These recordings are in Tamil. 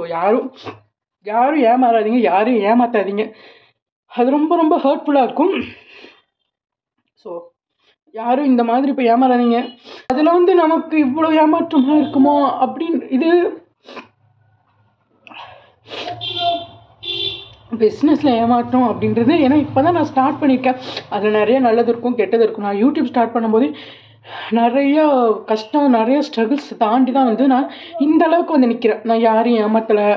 யாரும் யாரும் ஏமாறாதீங்க யாரும் ஏமாத்தாதீங்க அது ரொம்ப ரொம்ப ஹர்ட்ஃபுல்லாக இருக்கும் ஸோ யாரும் இந்த மாதிரி இப்போ ஏமாறாதீங்க அதில் வந்து நமக்கு இவ்வளோ ஏமாற்றமாக இருக்குமோ அப்படின்னு இது பிஸ்னஸில் ஏமாற்றம் அப்படின்றது ஏன்னா இப்போ தான் நான் ஸ்டார்ட் பண்ணியிருக்கேன் அதில் நிறைய நல்லது இருக்கும் கெட்டது இருக்கும் நான் யூடியூப் ஸ்டார்ட் பண்ணும்போது நிறைய கஷ்டம் நிறைய ஸ்ட்ரகிள்ஸ் தாண்டி தான் வந்து நான் இந்த அளவுக்கு வந்து நிற்கிறேன் நான் யாரையும் ஏமாத்தலை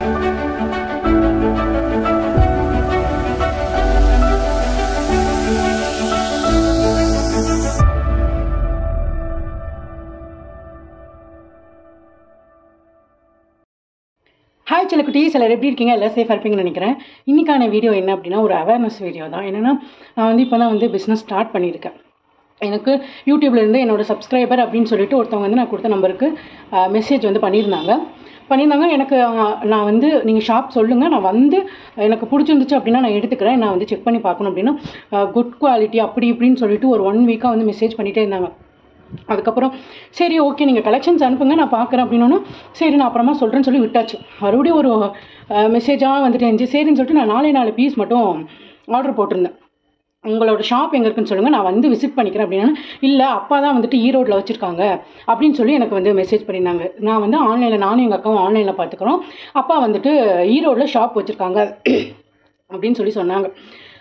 ஹாய் சில குட்டீஸ் எல்லாரும் எப்படி இருக்கீங்க எல்லாம் சேஃபாக இருப்பீங்கன்னு நினைக்கிறேன் இன்றைக்கான வீடியோ என்ன அப்படின்னா ஒரு அவேர்னஸ் வீடியோ தான் என்னென்னா நான் வந்து இப்போ தான் வந்து பிஸ்னஸ் ஸ்டார்ட் பண்ணியிருக்கேன் எனக்கு யூடியூப்லேருந்து என்னோட சப்ஸ்கிரைபர் அப்படின்னு சொல்லிட்டு ஒருத்தவங்க வந்து நான் கொடுத்த நம்பருக்கு மெசேஜ் வந்து பண்ணியிருந்தாங்க பண்ணியிருந்தாங்க எனக்கு அஹ், நான் வந்து நீங்கள் ஷாப் சொல்லுங்கள் நான் வந்து எனக்கு பிடிச்சிருந்துச்சு அப்படின்னா நான் எடுத்துக்கிறேன் நான் வந்து செக் பண்ணி பார்க்கணும் அப்படின்னா குட் குவாலிட்டி அப்படி இப்படின்னு சொல்லிட்டு ஒரு ஒன் வீக்காக வந்து மெசேஜ் பண்ணிகிட்டே இருந்தாங்க அதுக்கப்புறம் சரி ஓகே நீங்கள் கலெக்ஷன்ஸ் அனுப்புங்க நான் பார்க்குறேன் அப்படின்னோன்னா சரி நான் அப்புறமா சொல்கிறேன்னு சொல்லி விட்டாச்சு மறுபடியும் ஒரு மெசேஜாக வந்துட்டு இருந்துச்சு சரின்னு சொல்லிட்டு நான் நாலே நாலு பீஸ் மட்டும் ஆர்டர் போட்டிருந்தேன் உங்களோட ஷாப் எங்கே இருக்குன்னு சொல்லுங்கள் நான் வந்து விசிட் பண்ணிக்கிறேன் அப்படின்னா இல்லை அப்பா தான் வந்துட்டு ஈரோட்டில் வச்சுருக்காங்க அப்படின்னு சொல்லி எனக்கு வந்து மெசேஜ் பண்ணியிருந்தாங்க நான் வந்து ஆன்லைனில் நானும் எங்கள் அக்காவும் ஆன்லைனில் பார்த்துக்குறோம் அப்பா வந்துட்டு ஈரோட்டில் ஷாப் வச்சுருக்காங்க அப்படின்னு சொல்லி சொன்னாங்க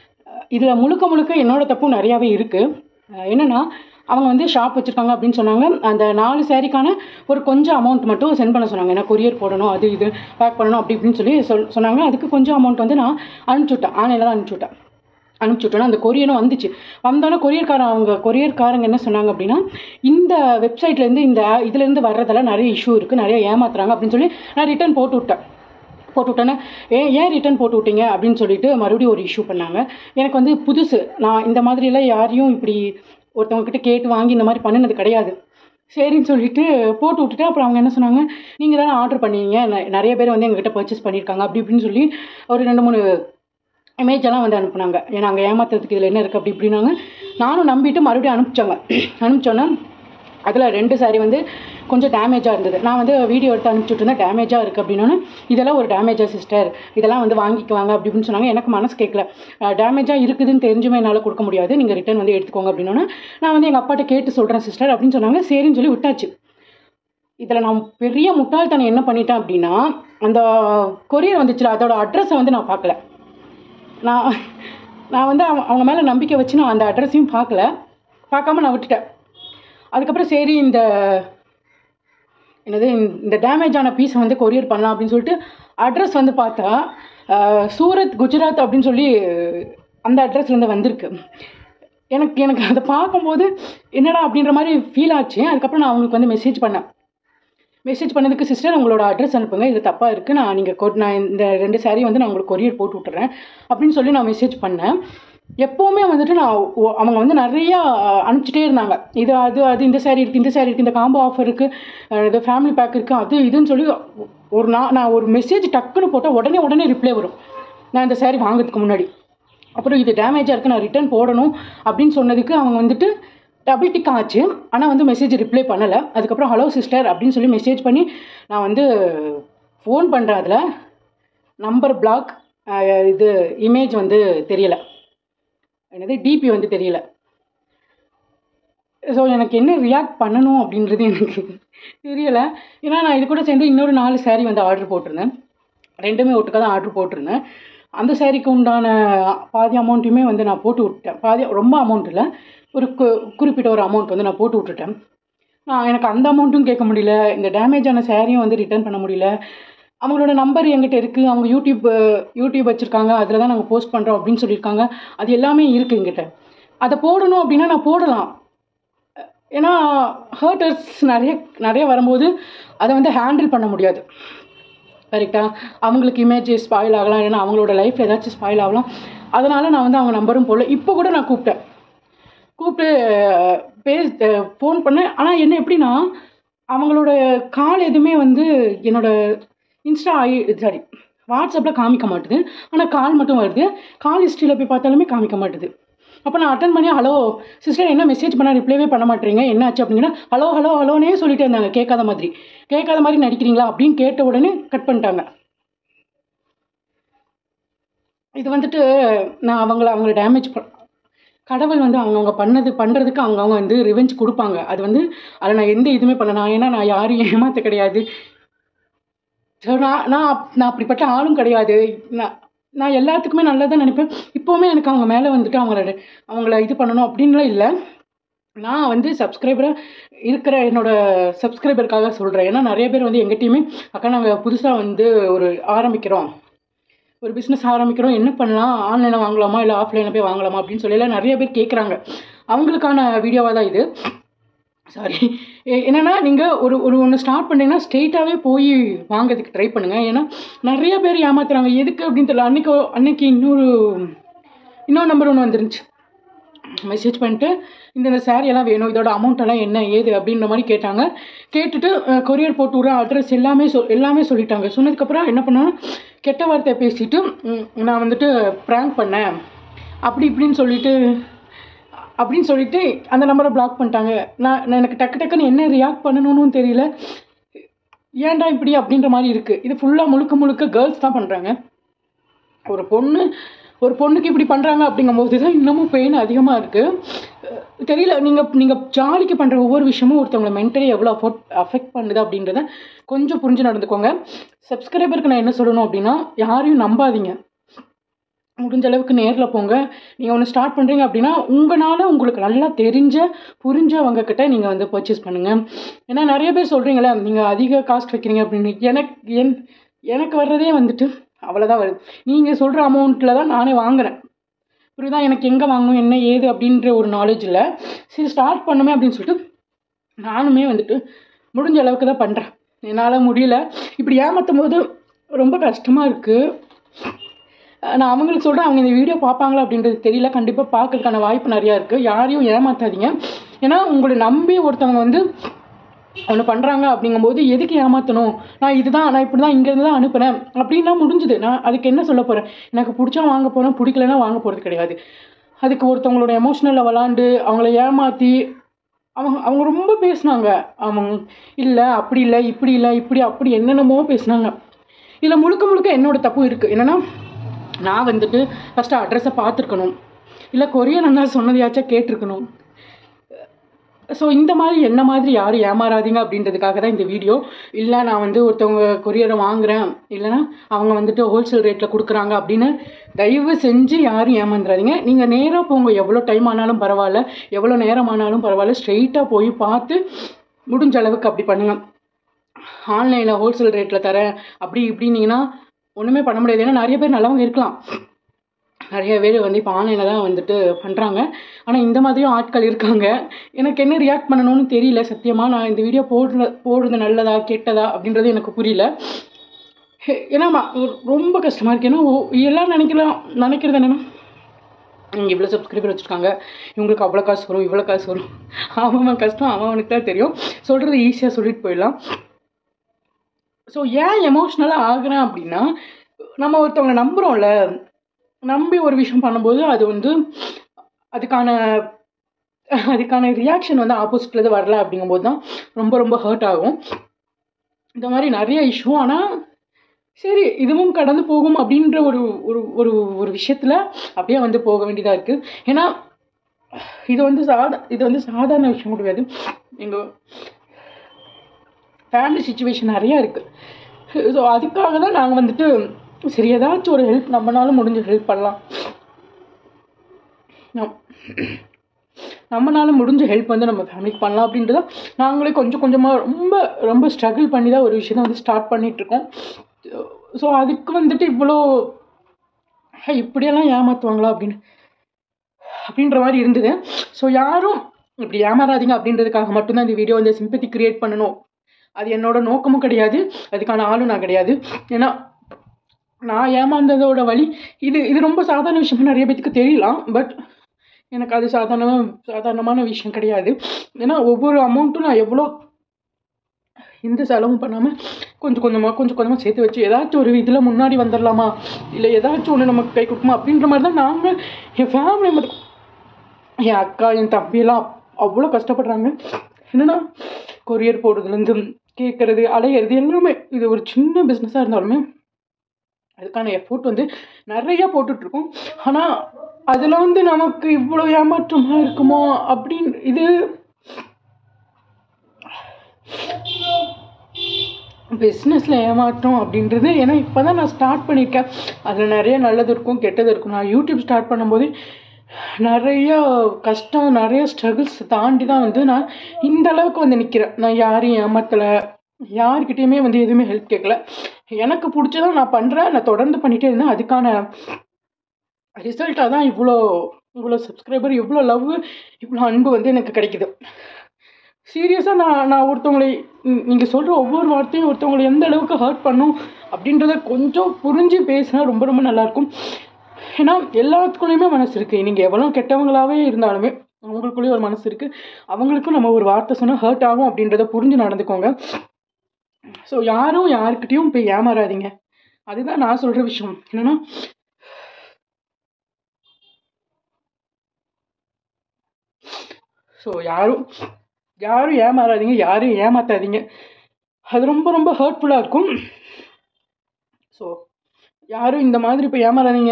இதில் முழுக்க முழுக்க என்னோட தப்பும் நிறையாவே இருக்குது என்னென்னா அவங்க வந்து ஷாப் வச்சுருக்காங்க அப்படின்னு சொன்னாங்க அந்த நாலு சாரிக்கான ஒரு கொஞ்சம் அமௌண்ட் மட்டும் சென்ட் பண்ண சொன்னாங்க ஏன்னா கொரியர் போடணும் அது இது பேக் பண்ணணும் அப்படி இப்படின்னு சொல்லி சொல் சொன்னாங்க அதுக்கு கொஞ்சம் அமௌண்ட் வந்து நான் அனுப்பிச்சி விட்டேன் ஆன்லைனில் தான் அனுப்பிச்சி விட்டேன் அனுப்பிச்சி விட்டோன்னா அந்த கொரியரும் வந்துச்சு வந்தோடனே கொரியர்காரன் அவங்க கொரியர்காரங்க என்ன சொன்னாங்க அப்படின்னா இந்த வெப்சைட்லேருந்து இந்த இதுலேருந்து வர்றதெல்லாம் நிறைய இஷ்யூ இருக்குது நிறைய ஏமாத்துறாங்க அப்படின்னு சொல்லி நான் ரிட்டர்ன் போட்டு விட்டேன் போட்டு விட்டோன்னே ஏன் ஏன் ரிட்டர்ன் போட்டு விட்டீங்க அப்படின்னு சொல்லிட்டு மறுபடியும் ஒரு இஷ்யூ பண்ணாங்க எனக்கு வந்து புதுசு நான் இந்த மாதிரியெல்லாம் யாரையும் இப்படி ஒருத்தவங்க கிட்ட கேட்டு வாங்கி இந்த மாதிரி பண்ணினது கிடையாது சரின்னு சொல்லிட்டு போட்டு விட்டுட்டு அப்புறம் அவங்க என்ன சொன்னாங்க நீங்கள் தானே ஆர்டர் பண்ணீங்க ந- நிறைய பேர் வந்து எங்ககிட்ட பர்ச்சேஸ் பண்ணியிருக்காங்க அப்படி இப்படின்னு சொல்லி ஒரு ரெண்டு மூணு இமேஜ் எல்லாம் வந்து அனுப்புனாங்க ஏன்னா அங்கே ஏமாத்துறதுக்கு இதில் என்ன இருக்குது அப்படி இப்படின்னாங்க நானும் நம்பிட்டு மறுபடியும் அனுப்பிச்சாங்க அனுப்பிச்சோன்னே அதில் ரெண்டு சாரி வந்து கொஞ்சம் டேமேஜாக இருந்தது நான் வந்து வீடியோ எடுத்து அனுப்பிச்சுட்டு இருந்தேன் டேமேஜாக இருக்குது அப்படின்னோன்னு இதெல்லாம் ஒரு டேமேஜாக சிஸ்டர் இதெல்லாம் வந்து வாங்கிக்குவாங்க அப்படி இப்படின்னு சொன்னாங்க எனக்கு மனசு கேட்கல டேமேஜாக இருக்குதுன்னு தெரிஞ்சுமே என்னால் கொடுக்க முடியாது நீங்கள் ரிட்டர்ன் வந்து எடுத்துக்கோங்க அப்படின்னோன்னு நான் வந்து எங்கள் அப்பாட்ட கேட்டு சொல்கிறேன் சிஸ்டர் அப்படின்னு சொன்னாங்க சரின்னு சொல்லி விட்டாச்சு இதில் நான் பெரிய முட்டாள்தனம் என்ன பண்ணிட்டேன் அப்படின்னா அந்த கொரியர் வந்துச்சுல அதோட அட்ரஸை வந்து நான் பார்க்கல நான் நான் வந்து அவங்க அவங்க மேலே நம்பிக்கை வச்சு நான் அந்த அட்ரஸையும் பார்க்கல பார்க்காம நான் விட்டுட்டேன் அதுக்கப்புறம் சரி இந்த என்னது இந்த- இந்த டேமேஜ் ஆன பீஸை வந்து கொரியர் பண்ணலாம் அப்படின்னு சொல்லிட்டு அட்ரஸ் வந்து பார்த்தா அஹ், சூரத் குஜராத் அப்படின்னு சொல்லி அந்த அட்ரஸ்லேருந்து வந்திருக்கு எனக்கு எனக்கு அதை பார்க்கும்போது என்னடா அப்படின்ற மாதிரி ஃபீல் ஆச்சு அதுக்கப்புறம் நான் அவங்களுக்கு வந்து மெசேஜ் பண்ணேன் மெசேஜ் பண்ணதுக்கு சிஸ்டர் உங்களோட அட்ரஸ் அனுப்புங்க இது தப்பாக இருக்குது நான் நீங்கள் கொ நான் இந்த ரெண்டு saree வந்து நான் உங்களுக்கு கொரியர் போட்டு விட்டுறேன் அப்படின்னு சொல்லி நான் மெசேஜ் பண்ணேன் எப்போவுமே வந்துட்டு நான் ஒ- அவங்க வந்து நிறையா அஹ், அனுப்பிச்சிட்டே இருந்தாங்க இது அது அது இந்த saree இருக்குது இந்த saree இருக்குது இந்த காம்போ ஆஃபர் இருக்குது இது ஃபேமிலி பேக் இருக்குது அது இதுன்னு சொல்லி ஒரு நான் நான் ஒரு மெசேஜ் டக்குன்னு போட்டால் உடனே உடனே ரிப்ளை வரும் நான் இந்த saree வாங்குறதுக்கு முன்னாடி அப்புறம் இது டேமேஜாக இருக்குது நான் ரிட்டர்ன் போடணும் அப்படின்னு சொன்னதுக்கு அவங்க வந்துட்டு டபுள் டிக் ஆச்சு ஆனால் வந்து மெசேஜ் ரிப்ளை பண்ணலை அதுக்கப்புறம் ஹலோ சிஸ்டர் அப்படின்னு சொல்லி மெசேஜ் பண்ணி நான் வந்து ஃபோன் பண்ணுறேன் அதில் நம்பர் பிளாக் இது இமேஜ் வந்து தெரியலை என்னது டிபி வந்து தெரியல ஸோ எனக்கு என்ன ரியாக்ட் பண்ணணும் அப்படின்றது எனக்கு தெரியலை ஏன்னா நான் இது கூட சேர்ந்து இன்னொரு நாலு saree வந்து ஆர்டர் போட்டிருந்தேன் ரெண்டுமே ஒட்டுக்காக தான் ஆர்டர் போட்டிருந்தேன் அந்த சாரீக்கு உண்டான பாதி அமௌண்ட்டையுமே வந்து நான் போட்டு விட்டேன் பாதி ரொம்ப அமௌண்ட் இல்லை ஒரு கு குறிப்பிட்ட ஒரு அமௌண்ட் வந்து நான் போட்டு விட்டுட்டேன் நான் எனக்கு அந்த அமௌண்ட்டும் கேட்க முடியல இந்த டேமேஜ் ஆன சாரியும் வந்து ரிட்டர்ன் பண்ண முடியல அவங்களோட நம்பர் எங்கிட்ட இருக்குது அவங்க யூடியூப் யூடியூப் வச்சுருக்காங்க அதில் தான் நாங்கள் போஸ்ட் பண்ணுறோம் அப்படின்னு சொல்லியிருக்காங்க அது எல்லாமே இருக்குது எங்கிட்ட அதை போடணும் அப்படின்னா நான் போடலாம் ஏன்னா ஹர்ட்டர்ஸ் நிறைய நிறைய வரும்போது அதை வந்து ஹேண்டில் பண்ண முடியாது கரெக்டாக அவங்களுக்கு இமேஜ் ஸ்பாயில் ஆகலாம் இல்லைன்னா அவங்களோட லைஃப் ஏதாச்சும் ஸ்பாயில் ஆகலாம் அதனால் நான் வந்து அவங்க நம்பரும் போடல இப்போ கூட நான் கூப்பிட்டேன் கூப்பிட்டு பேஸ் ஃபோன் பண்ணேன் ஆனால் என்ன எப்படின்னா அவங்களோட கால் எதுவுமே வந்து என்னோட இன்ஸ்டா ஐ சாரி வாட்ஸ்அப்பில் காமிக்க மாட்டுது ஆனால் கால் மட்டும் வருது கால் ஹிஸ்ட்ரியில் போய் பார்த்தாலுமே காமிக்க மாட்டுது அப்போ நான் அட்டன் பண்ணி ஹலோ சிஸ்டர் என்ன மெசேஜ் பண்ணால் ரிப்ளைவே பண்ண மாட்டேறீங்க என்னாச்சு அப்படிங்கன்னா ஹலோ ஹலோ ஹலோனே சொல்லிட்டு இருந்தாங்க கேட்காத மாதிரி கேட்காத மாதிரி நடிக்கிறீங்களா அப்படின்னு கேட்ட உடனே கட் பண்ணிட்டாங்க இது வந்துட்டு நான் அவங்கள அவங்கள டேமேஜ் பண் கடவுள் வந்து அவங்கவுங்க பண்ணது பண்ணுறதுக்கு அவங்கவுங்க வந்து ரிவெஞ்ச் கொடுப்பாங்க அது வந்து அதில் நான் எந்த இதுவுமே பண்ண நான் ஏன்னா நான் யாரையும் ஏமாற்ற கிடையாது ஸோ நான் நான் அப்- நான் அப்படிப்பட்ட ஆளும் கிடையாது நான் நான் எல்லாத்துக்குமே நல்லதான் நினைப்பேன் இப்போவுமே எனக்கு அவங்க மேலே வந்துட்டு அவங்கள அவங்கள இது பண்ணணும் அப்படின்லாம் இல்லை நான் வந்து சப்ஸ்கிரைபராக இருக்கிற என்னோட சப்ஸ்கிரைபருக்காக சொல்கிறேன் ஏன்னா நிறைய பேர் வந்து எங்கள் டீமே அக்கா நாங்கள் புதுசாக வந்து ஒரு ஆரம்பிக்கிறோம் ஒரு பிஸ்னஸ் ஆரம்பிக்கிறோம் என்ன பண்ணலாம் ஆன்லைனில் வாங்கலாமா இல்லை ஆஃப்லைனில் போய் வாங்கலாமா அப்படின்னு சொல்லி எல்லாம் நிறைய பேர் கேட்குறாங்க அவங்களுக்கான வீடியோவாக தான் இது சாரி என்னென்னா நீங்கள் ஒரு ஒரு ஒன்று ஸ்டார்ட் பண்ணீங்கன்னா ஸ்ட்ரெயிட்டாகவே போய் வாங்குறதுக்கு ட்ரை பண்ணுங்கள் ஏன்னா நிறைய பேர் ஏமாத்துறாங்க எதுக்கு அப்படின்னு தெரியல அன்னைக்கு அன்னைக்கு இன்னொரு இன்னொரு நம்பர் ஒன்று வந்துருந்துச்சு மெசேஜ் பண்ணிட்டு இந்த இந்த saree எல்லாம் வேணும் இதோட அமௌண்ட் எல்லாம் என்ன ஏது அப்படின்ற மாதிரி கேட்டாங்க கேட்டுட்டு கொரியர் போட்டு விட்றேன் அட்ரஸ் எல்லாமே சொல் எல்லாமே சொல்லிட்டாங்க சொன்னதுக்கப்புறம் என்ன பண்ணேன் கெட்ட வார்த்தை பேசிட்டு ம், நான் வந்துட்டு ப்ராங்க் பண்ணேன் அப்படி இப்படின்னு சொல்லிட்டு அப்படின்னு சொல்லிட்டு அந்த நம்பரை பிளாக் பண்ணிட்டாங்க நான் நான் எனக்கு டக்கு டக்குன்னு என்ன ரியாக்ட் பண்ணணும்னு தெரியல ஏன்டா இப்படி அப்படின்ற மாதிரி இருக்குது இது ஃபுல்லாக முழுக்க முழுக்க கேர்ள்ஸ் தான் பண்ணுறாங்க ஒரு பொண்ணு ஒரு பொண்ணுக்கு இப்படி பண்ணுறாங்க அப்படிங்கும்போது தான் இன்னமும் பெயின் அதிகமாக இருக்குது தெரியல நீங்கள் நீங்கள் ஜாலிக்கு பண்ணுற ஒவ்வொரு விஷயமும் ஒருத்தவங்களை மென்டலி எவ்வளோ அஃபோர்ட் அஃபெக்ட் பண்ணுது அப்படின்றத கொஞ்சம் புரிஞ்சு நடந்துக்கோங்க சப்ஸ்கிரைபருக்கு நான் என்ன சொல்லணும் அப்படின்னா யாரையும் நம்பாதீங்க முடிஞ்ச அளவுக்கு நேரில் போங்க நீங்கள் ஒன்று ஸ்டார்ட் பண்ணுறீங்க அப்படின்னா உங்களால் உங்களுக்கு நல்லா தெரிஞ்ச புரிஞ்சவங்க கிட்ட நீங்கள் வந்து பர்ச்சேஸ் பண்ணுங்கள் ஏன்னா நிறைய பேர் சொல்கிறீங்களே நீங்கள் அதிக காஸ்ட் வைக்கிறீங்க அப்படின்னு எனக்கு என் எனக்கு வர்றதே வந்துட்டு அவ்வளோதான் வருது நீங்கள் சொல்கிற அமௌண்ட்டில் தான் நானே வாங்குறேன் புரியுதா எனக்கு எங்கே வாங்கணும் என்ன ஏது அப்படின்ற ஒரு நாலேஜ் இல்லை சரி ஸ்டார்ட் பண்ணுமே அப்படின்னு சொல்லிட்டு நானுமே வந்துட்டு முடிஞ்ச அளவுக்கு தான் பண்ணுறேன் என்னால் முடியல இப்படி ஏமாற்றும் போது ரொம்ப கஷ்டமாக இருக்குது நான் அவங்களுக்கு சொல்கிறேன் அவங்க இந்த வீடியோ பார்ப்பாங்களா அப்படின்றது தெரியல கண்டிப்பாக பார்க்கறதுக்கான வாய்ப்பு நிறையா இருக்குது யாரையும் ஏமாத்தாதீங்க ஏன்னா உங்களை நம்பி ஒருத்தவங்க வந்து ஒன்று பண்ணுறாங்க அப்படிங்கும்போது எதுக்கு ஏமாற்றணும் நான் இதுதான் நான் இப்படி தான் இங்கேருந்து தான் அனுப்புகிறேன் அப்படின்னா முடிஞ்சுது நான் அதுக்கு என்ன சொல்ல போகிறேன் எனக்கு பிடிச்சா வாங்க போகிறேன் பிடிக்கலன்னா வாங்க போகிறது கிடையாது அதுக்கு ஒருத்தவங்களோட எமோஷ்னலில் விளாண்டு அவங்கள ஏமாற்றி அவங்க அவங்க ரொம்ப பேசுனாங்க அவங்க இல்லை அப்படி இல்லை இப்படி இல்லை இப்படி அப்படி என்னென்னமோ பேசுனாங்க இதில் முழுக்க முழுக்க என்னோட தப்பு இருக்குது என்னென்னா நான் வந்துட்டு ஃபஸ்ட்டு அட்ரஸை பார்த்துருக்கணும் இல்லை கொரியர் அண்ணா சொன்னதையாச்சும் கேட்டிருக்கணும் ஸோ இந்த மாதிரி என்ன மாதிரி யாரும் ஏமாறாதீங்க அப்படின்றதுக்காக தான் இந்த வீடியோ இல்லை நான் வந்து ஒருத்தவங்க கொரியரை வாங்குறேன் இல்லைன்னா அவங்க வந்துட்டு ஹோல்சேல் ரேட்டில் கொடுக்குறாங்க அப்படின்னு தயவு செஞ்சு யாரும் ஏமாந்துடாதீங்க நீங்கள் நேராக போங்க எவ்வளோ டைம் ஆனாலும் பரவாயில்ல எவ்வளோ நேரம் ஆனாலும் பரவாயில்ல ஸ்ட்ரெயிட்டாக போய் பார்த்து முடிஞ்ச அளவுக்கு அப்படி பண்ணுங்கள் ஆன்லைனில் ஹோல்சேல் ரேட்டில் தரேன் அப்படி இப்படின்னீங்கன்னா ஒன்றுமே பண்ண முடியாது ஏன்னா நிறைய பேர் நல்லவங்க இருக்கலாம் நிறைய பேர் வந்து இப்போ ஆன்லைனில் தான் வந்துட்டு பண்ணுறாங்க ஆனால் இந்த மாதிரியும் ஆட்கள் இருக்காங்க எனக்கு என்ன ரியாக்ட் பண்ணணும்னு தெரியல சத்தியமாக நான் இந்த வீடியோ போடுற போடுறது நல்லதா கெட்டதா அப்படின்றது எனக்கு புரியல ஹே- ஏன்னா ம- ரொம்ப கஷ்டமாக இருக்குது ஏன்னா ஒ- எல்லாம் நினைக்கலாம் நினைக்கிறது என்னென்னா இங்கே இவ்வளோ சப்ஸ்கிரைபர் வச்சுருக்காங்க இவங்களுக்கு அவ்வளோ காசு வரும் இவ்வளோ காசு வரும் அவன் அவன் கஷ்டம் அவன் அவனுக்கு தான் தெரியும் சொல்கிறது ஈஸியாக சொல்லிட்டு போயிடலாம் ஸோ ஏன் எமோஷ்னலாக ஆகுறேன் அப்படின்னா நம்ம ஒருத்தவங்களை நம்புகிறோம்ல நம்பி ஒரு விஷயம் பண்ணும்போது அது வந்து அதுக்கான அதுக்கான ரியாக்ஷன் வந்து ஆப்போசிட்லேருந்து வரல அப்படிங்கும்போது தான் ரொம்ப ரொம்ப ஹர்ட் ஆகும் இந்த மாதிரி நிறைய இஷ்யூ ஆனால் சரி இதுவும் கடந்து போகும் அப்படின்ற ஒரு ஒரு ஒரு ஒரு விஷயத்தில் அப்படியே வந்து போக வேண்டியதாக இருக்குது ஏன்னா இது வந்து சாதா இது வந்து சாதாரண விஷயம் கிடையாது எங்கள் ஃபேமிலி சுச்சுவேஷன் நிறையா இருக்குது ஸோ அதுக்காக தான் நாங்கள் வந்துட்டு சரி ஏதாச்சும் ஒரு ஹெல்ப் நம்மளால முடிஞ்ச ஹெல்ப் பண்ணலாம் நம்- நம்மளால முடிஞ்ச ஹெல்ப் வந்து நம்ம ஃபேமிலிக்கு பண்ணலாம் அப்படின்றத நாங்களே கொஞ்சம் கொஞ்சமாக ரொம்ப ரொம்ப ஸ்ட்ரகிள் பண்ணி தான் ஒரு விஷயத்தை வந்து ஸ்டார்ட் பண்ணிகிட்ருக்கோம் ஸோ அதுக்கு வந்துட்டு இவ்வளோ ஹே, இப்படியெல்லாம் ஏமாற்றுவாங்களா அப்படின்னு அப்படின்ற மாதிரி இருந்தது ஸோ யாரும் இப்படி ஏமாறாதீங்க அப்படின்றதுக்காக மட்டும்தான் இந்த வீடியோ வந்து சிம்பத்தி கிரியேட் பண்ணணும் அது என்னோட நோக்கமும் கிடையாது அதுக்கான ஆளும் நான் கிடையாது ஏன்னா நான் ஏமாந்ததோட வழி இது இது ரொம்ப சாதாரண விஷயமா நிறைய பேத்துக்கு தெரியலாம் பட் எனக்கு அது சாதாரண சாதாரணமான விஷயம் கிடையாது ஏன்னா ஒவ்வொரு அமௌண்ட்டும் நான் எவ்வளோ எந்த செலவும் பண்ணாமல் கொஞ்சம் கொஞ்சமாக கொஞ்சம் கொஞ்சமாக சேர்த்து வச்சு ஏதாச்சும் ஒரு இதில் முன்னாடி வந்துடலாமா இல்லை ஏதாச்சும் ஒன்று நமக்கு கை கொடுக்குமா அப்படின்ற மாதிரி தான் நாங்கள் என் ஃபேமிலி மட்டும் என் அக்கா என் தம்பியெல்லாம் அவ்வளோ கஷ்டப்படுறாங்க என்னன்னா கொரியர் போடுறதுலேருந்து கேட்குறது அலையிறது எல்லாமே இது ஒரு சின்ன பிஸ்னஸாக இருந்தாலுமே அதுக்கான எஃபோர்ட் வந்து நிறைய போட்டுட்ருக்கோம் ஆனால் அதில் வந்து நமக்கு இவ்வளோ ஏமாற்றமாக இருக்குமோ அப்படின்னு இது பிஸ்னஸில் ஏமாற்றம் அப்படின்றது ஏன்னா இப்போ தான் நான் ஸ்டார்ட் பண்ணியிருக்கேன் அதில் நிறைய நல்லது இருக்கும் கெட்டது இருக்கும் நான் யூடியூப் ஸ்டார்ட் பண்ணும்போது நிறைய கஷ்டம் நிறைய ஸ்ட்ரகிள்ஸ் தாண்டி தான் வந்து நான் இந்த அளவுக்கு வந்து நிற்கிறேன் நான் யாரையும் ஏமாத்தலை யார்கிட்டயுமே வந்து எதுவுமே ஹெல்ப் கேட்கல எனக்கு பிடிச்சதை நான் பண்ணுறேன் நான் தொடர்ந்து பண்ணிகிட்டே இருந்தேன் அதுக்கான ரிசல்ட்டாக தான் இவ்வளோ இவ்வளோ சப்ஸ்கிரைபர் இவ்வளோ லவ் இவ்வளோ அன்பு வந்து எனக்கு கிடைக்குது சீரியஸாக நான் நான் ஒருத்தவங்களை நீங்கள் சொல்கிற ஒவ்வொரு வார்த்தையும் ஒருத்தவங்களை எந்த அளவுக்கு ஹர்ட் பண்ணும் அப்படின்றத கொஞ்சம் புரிஞ்சு பேசினா ரொம்ப ரொம்ப நல்லாயிருக்கும் ஏன்னா எல்லாத்துக்குள்ளேயுமே மனசு இருக்குது நீங்கள் எவ்வளோ கெட்டவங்களாகவே இருந்தாலுமே அவங்களுக்குள்ளேயும் ஒரு மனசு இருக்குது அவங்களுக்கும் நம்ம ஒரு வார்த்தை சொன்னால் ஹர்ட் ஆகும் அப்படின்றத புரிஞ்சு நடந்துக்கோங்க ஸோ யாரும் யாருக்கிட்டேயும் போய் ஏமாறாதீங்க அதுதான் நான் சொல்கிற விஷயம் என்னென்னா ஸோ யாரும் யாரும் ஏமாறாதீங்க யாரும் ஏமாத்தாதீங்க அது ரொம்ப ரொம்ப ஹர்ட்ஃபுல்லாக இருக்கும் ஸோ யாரும் இந்த மாதிரி இப்போ ஏமாறாதீங்க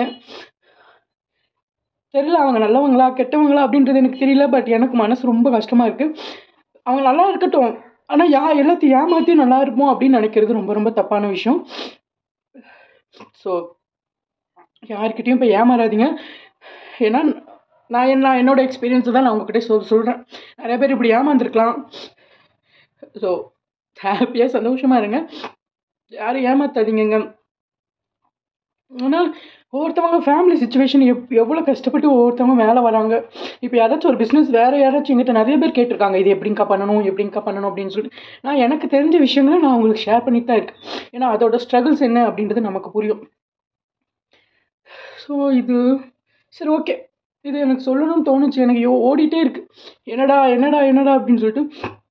தெரியல அவங்க நல்லவங்களா கெட்டவங்களா அப்படின்றது எனக்கு தெரியல பட் எனக்கு மனசு ரொம்ப கஷ்டமாக இருக்குது அவங்க நல்லா இருக்கட்டும் ஆனால் யா எல்லாத்தையும் ஏமாற்றி நல்லா இருப்போம் அப்படின்னு நினைக்கிறது ரொம்ப ரொம்ப தப்பான விஷயம் ஸோ யார்கிட்டயும் போய் ஏமாறாதீங்க ஏன்னா நான் என்ன என்னோட எக்ஸ்பீரியன்ஸை தான் நான் உங்ககிட்ட சொல் சொல்கிறேன் நிறைய பேர் இப்படி ஏமாந்துருக்கலாம் ஸோ ஹாப்பியாக சந்தோஷமாக இருங்க யாரும் ஏமாத்தாதீங்கங்க ஆனால் ஒவ்வொருத்தவங்க ஃபேமிலி சுச்சுவேஷன் எப் எவ்வளோ கஷ்டப்பட்டு ஒவ்வொருத்தவங்க மேலே வராங்க இப்போ யாராச்சும் ஒரு பிஸ்னஸ் வேறு யாராச்சும் எங்கிட்ட நிறைய பேர் கேட்டிருக்காங்க இது எப்படிங்க்கா பண்ணணும் எப்படிங்க்கா பண்ணணும் அப்படின்னு சொல்லிட்டு நான் எனக்கு தெரிஞ்ச விஷயங்களை நான் உங்களுக்கு ஷேர் பண்ணிட்டு தான் இருக்கேன் ஏன்னா அதோட ஸ்ட்ரகிள்ஸ் என்ன அப்படின்றது நமக்கு புரியும் ஸோ இது சரி ஓகே இது எனக்கு சொல்லணும்னு தோணுச்சு எனக்கு யோ ஓடிட்டே இருக்கு என்னடா என்னடா என்னடா அப்படின்னு சொல்லிட்டு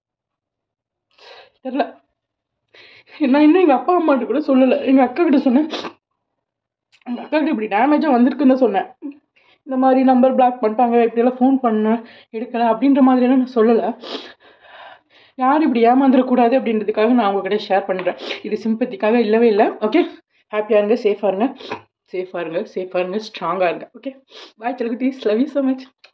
தெரில நான் இன்னும் எங்கள் அப்பா அம்மாட்ட கூட சொல்லலை எங்கள் அக்கா கிட்ட சொன்னேன் எங்கள் அக்காக்கிட்ட இப்படி டேமேஜாக வந்திருக்குன்னு தான் சொன்னேன் இந்த மாதிரி நம்பர் பிளாக் பண்ணிட்டாங்க இப்படியெல்லாம் ஃபோன் பண்ணேன் எடுக்கலை அப்படின்ற மாதிரியெல்லாம் நான் சொல்லலை யாரும் இப்படி ஏமாந்துடக்கூடாது அப்படின்றதுக்காக நான் உங்ககிட்ட ஷேர் பண்ணுறேன் இது சிம்பத்திக்காக இல்லவே இல்லை ஓகே ஹாப்பியாக இருங்க சேஃபாக இருங்க சேஃபாக இருங்க சேஃபாக இருங்க ஸ்ட்ராங்காக இருங்க ஓகே பாய் செலகுட்டீஸ் லவ் யூ ஸோ மச்